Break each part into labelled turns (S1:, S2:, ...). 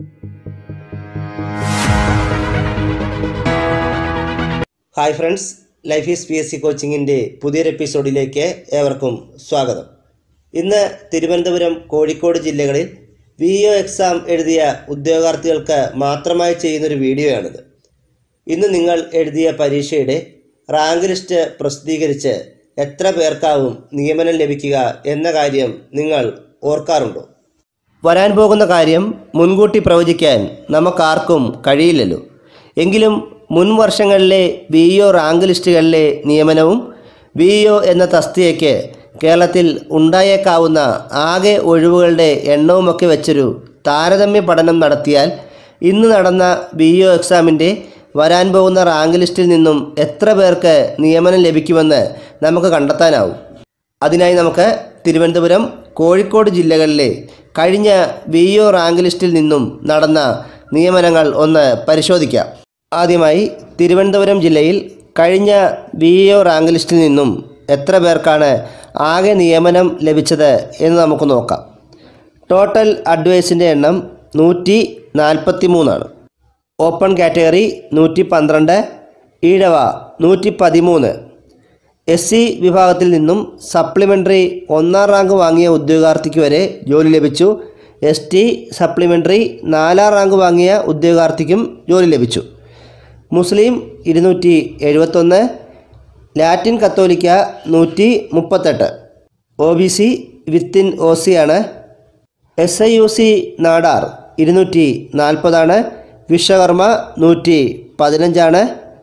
S1: hi friends life is P S C കോച്ചിങ്ങിൻ്റെ പുതിയൊരു എപ്പിസോഡിലേക്ക് ഏവർക്കും സ്വാഗതം ഇന്ന് തിരുവനന്തപുരം കോഴിക്കോട് ജില്ലകളിൽ വി ഒ എക്സാം എഴുതിയ ഉദ്യോഗാർത്ഥികൾക്ക് മാത്രമായി ചെയ്യുന്നൊരു വീഡിയോയാണിത് ഇന്ന് നിങ്ങൾ എഴുതിയ പരീക്ഷയുടെ റാങ്ക് ലിസ്റ്റ് പ്രസിദ്ധീകരിച്ച് എത്ര പേർക്കാവും നിയമനം ലഭിക്കുക എന്ന കാര്യം നിങ്ങൾ ഓർക്കാറുണ്ടോ വരാൻ പോകുന്ന കാര്യം മുൻകൂട്ടി പ്രവചിക്കാൻ നമുക്കാർക്കും കഴിയില്ലല്ലോ എങ്കിലും മുൻ വർഷങ്ങളിലെ വി ഒ റാങ്ക് ലിസ്റ്റുകളിലെ നിയമനവും വി ഒ എന്ന തസ്തികയ്ക്ക് കേരളത്തിൽ ഉണ്ടായേക്കാവുന്ന ആകെ ഒഴിവുകളുടെ എണ്ണവുമൊക്കെ വെച്ചൊരു താരതമ്യ പഠനം നടത്തിയാൽ ഇന്ന് നടന്ന വി ഒ എക്സാമിൻ്റെ വരാൻ പോകുന്ന റാങ്ക് ലിസ്റ്റിൽ നിന്നും എത്ര പേർക്ക് നിയമനം ലഭിക്കുമെന്ന് നമുക്ക് കണ്ടെത്താനാവും അതിനായി നമുക്ക് തിരുവനന്തപുരം കോഴിക്കോട് ജില്ലകളിലെ കഴിഞ്ഞ വി ഒ റാങ്ക് ലിസ്റ്റിൽ നിന്നും നടന്ന നിയമനങ്ങൾ ഒന്ന് പരിശോധിക്കാം ആദ്യമായി തിരുവനന്തപുരം ജില്ലയിൽ കഴിഞ്ഞ വി ഒ റാങ്ക് ലിസ്റ്റിൽ നിന്നും എത്ര പേർക്കാണ് ആകെ നിയമനം ലഭിച്ചത് എന്ന് നമുക്ക് നോക്കാം ടോട്ടൽ അഡ്വൈസിൻ്റെ എണ്ണം നൂറ്റി നാൽപ്പത്തി മൂന്നാണ് ഓപ്പൺ കാറ്റഗറി നൂറ്റി പന്ത്രണ്ട് ഈഴവ നൂറ്റി പതിമൂന്ന് എസ് സി വിഭാഗത്തിൽ നിന്നും സപ്ലിമെൻ്ററി ഒന്നാം റാങ്ക് വാങ്ങിയ ഉദ്യോഗാർത്ഥിക്ക് വരെ ജോലി ലഭിച്ചു എസ് ടി സപ്ലിമെൻ്ററി നാലാം റാങ്ക് വാങ്ങിയ ഉദ്യോഗാർത്ഥിക്കും ജോലി ലഭിച്ചു മുസ്ലിം ഇരുന്നൂറ്റി എഴുപത്തൊന്ന് ലാറ്റിൻ കത്തോലിക്ക നൂറ്റി മുപ്പത്തെട്ട് O B C within O C ആണ് S I U C Nadar ഇരുന്നൂറ്റി നാൽപ്പതാണ് വിശ്വകർമ്മ നൂറ്റി പതിനഞ്ചാണ്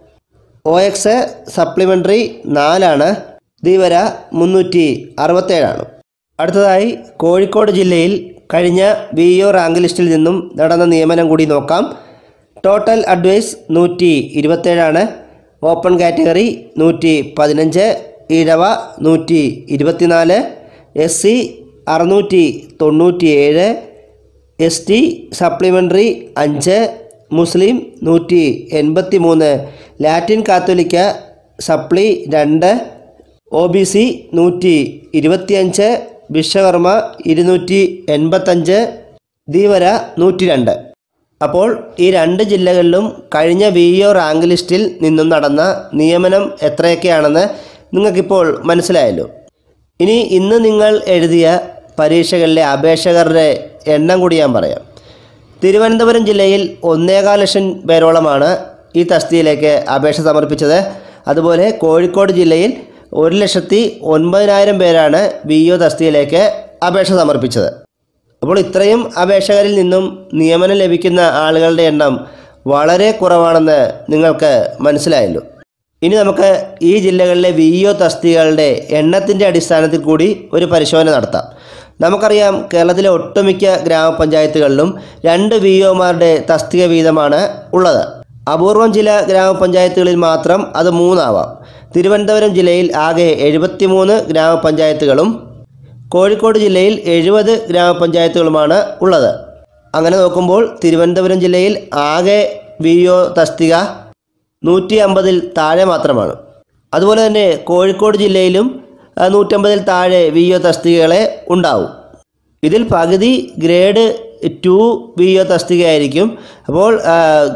S1: ഒ എക്സ് സപ്ലിമെൻ്ററി നാലാണ് ധീവര മുന്നൂറ്റി അറുപത്തേഴാണ് അടുത്തതായി കോഴിക്കോട് ജില്ലയിൽ കഴിഞ്ഞ വി ഒ റാങ്ക് ലിസ്റ്റിൽ നിന്നും നടന്ന നിയമനം കൂടി നോക്കാം ടോട്ടൽ അഡ്വൈസ് നൂറ്റി ഇരുപത്തേഴാണ് ഓപ്പൺ കാറ്റഗറി നൂറ്റി പതിനഞ്ച് ഈഴവ നൂറ്റി ഇരുപത്തിനാല് എസ് സി അറുന്നൂറ്റി തൊണ്ണൂറ്റിയേഴ് എസ് ടി സപ്ലിമെൻ്ററി അഞ്ച് മുസ്ലിം നൂറ്റി എൺപത്തി മൂന്ന് ലാറ്റിൻ കാത്തോലിക്ക സപ്ലി രണ്ട് ഒ ബി സി നൂറ്റി ഇരുപത്തിയഞ്ച് വിശ്വകർമ്മ ഇരുന്നൂറ്റി എൺപത്തഞ്ച് ധീവര നൂറ്റി രണ്ട് അപ്പോൾ ഈ രണ്ട് ജില്ലകളിലും കഴിഞ്ഞ വി ഒ റാങ്ക് ലിസ്റ്റിൽ നിന്നും നടന്ന നിയമനം എത്രയൊക്കെയാണെന്ന് നിങ്ങൾക്കിപ്പോൾ മനസ്സിലായല്ലോ ഇനി ഇന്ന് നിങ്ങൾ എഴുതിയ പരീക്ഷകളിലെ അപേക്ഷകരുടെ എണ്ണം കൂടി ഞാൻ പറയാം തിരുവനന്തപുരം ജില്ലയിൽ ഒന്നേകാൽ ലക്ഷം പേരോളമാണ് ഈ തസ്തിയിലേക്ക് അപേക്ഷ സമർപ്പിച്ചത് അതുപോലെ കോഴിക്കോട് ജില്ലയിൽ ഒരു ലക്ഷത്തി ഒൻപതിനായിരം പേരാണ് വി ഒ തസ്തിയിലേക്ക് അപേക്ഷ സമർപ്പിച്ചത് അപ്പോൾ ഇത്രയും അപേക്ഷകരിൽ നിന്നും നിയമനം ലഭിക്കുന്ന ആളുകളുടെ എണ്ണം വളരെ കുറവാണെന്ന് നിങ്ങൾക്ക് മനസ്സിലായല്ലോ ഇനി നമുക്ക് ഈ ജില്ലകളിലെ വി ഒ തസ്തികകളുടെ എണ്ണത്തിൻ്റെ അടിസ്ഥാനത്തിൽ കൂടി ഒരു പരിശോധന നടത്താം നമുക്കറിയാം കേരളത്തിലെ ഒട്ടുമിക്ക ഗ്രാമപഞ്ചായത്തുകളിലും രണ്ട് വി ഒമാരുടെ തസ്തിക വീതമാണ് ഉള്ളത് അപൂർവം ചില ഗ്രാമപഞ്ചായത്തുകളിൽ മാത്രം അത് മൂന്നാവാം തിരുവനന്തപുരം ജില്ലയിൽ ആകെ എഴുപത്തിമൂന്ന് ഗ്രാമപഞ്ചായത്തുകളും കോഴിക്കോട് ജില്ലയിൽ എഴുപത് ഗ്രാമപഞ്ചായത്തുകളുമാണ് ഉള്ളത് അങ്ങനെ നോക്കുമ്പോൾ തിരുവനന്തപുരം ജില്ലയിൽ ആകെ വി ഒ തസ്തിക നൂറ്റി അമ്പതിൽ താഴെ മാത്രമാണ് അതുപോലെ തന്നെ കോഴിക്കോട് ജില്ലയിലും ആ, നൂറ്റമ്പതിൽ താഴെ വി ഒ തസ്തികകളെ ഉണ്ടാവും ഇതിൽ പകുതി ഗ്രേഡ് ടു വി ഒ തസ്തികയായിരിക്കും അപ്പോൾ ആ,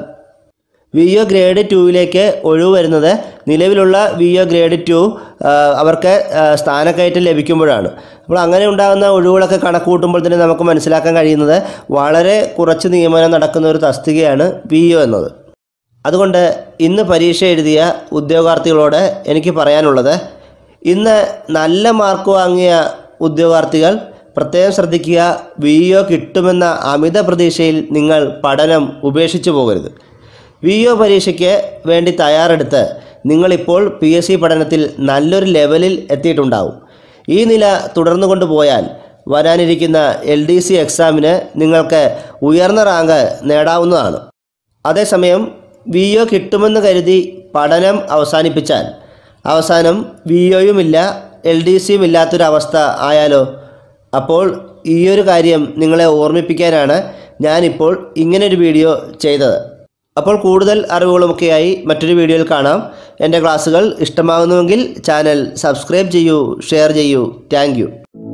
S1: വി ഒ ഗ്രേഡ് ടുവിലേക്ക് ഒഴിവ് വരുന്നത് നിലവിലുള്ള വി ഒ ഗ്രേഡ് ടു അവർക്ക് ആ, സ്ഥാനക്കയറ്റം ലഭിക്കുമ്പോഴാണ് അപ്പോൾ അങ്ങനെ ഉണ്ടാകുന്ന ഒഴിവുകളൊക്കെ കണക്ക് കൂട്ടുമ്പോൾ തന്നെ നമുക്ക് മനസ്സിലാക്കാൻ കഴിയുന്നത് വളരെ കുറച്ച് നിയമനം നടക്കുന്ന ഒരു തസ്തികയാണ് വി ഒ എന്നത് അതുകൊണ്ട് ഇന്ന് പരീക്ഷ എഴുതിയ ഉദ്യോഗാർത്ഥികളോട് എനിക്ക് പറയാനുള്ളത് ഇന്ന് നല്ല മാർക്ക് വാങ്ങിയ ഉദ്യോഗാർത്ഥികൾ പ്രത്യേകം ശ്രദ്ധിക്കുക വി ഒ കിട്ടുമെന്ന അമിത പ്രതീക്ഷയിൽ നിങ്ങൾ പഠനം ഉപേക്ഷിച്ചു പോകരുത് വി ഒ പരീക്ഷയ്ക്ക് വേണ്ടി തയ്യാറെടുത്ത് നിങ്ങളിപ്പോൾ പി എസ് സി പഠനത്തിൽ നല്ലൊരു ലെവലിൽ എത്തിയിട്ടുണ്ടാവും ഈ നില തുടർന്നു കൊണ്ടുപോയാൽ വരാനിരിക്കുന്ന എൽ ഡി സി എക്സാമിന് നിങ്ങൾക്ക് ഉയർന്ന റാങ്ക് നേടാവുന്നതാണ് അതേസമയം വി ഒ കിട്ടുമെന്ന് കരുതി പഠനം അവസാനിപ്പിച്ചാൽ അവസാനം വി ഒയുമില്ല എൽ ഡി സിയും ഇല്ലാത്തൊരവസ്ഥ ആയാലോ അപ്പോൾ ഈയൊരു കാര്യം നിങ്ങളെ ഓർമ്മിപ്പിക്കാനാണ് ഞാനിപ്പോൾ ഇങ്ങനൊരു വീഡിയോ ചെയ്തത് അപ്പോൾ കൂടുതൽ അറിവുകളുമൊക്കെയായി മറ്റൊരു വീഡിയോയിൽ കാണാം എൻ്റെ ക്ലാസ്സുകൾ ഇഷ്ടമാകുന്നുവെങ്കിൽ ചാനൽ സബ്സ്ക്രൈബ് ചെയ്യൂ ഷെയർ ചെയ്യൂ താങ്ക്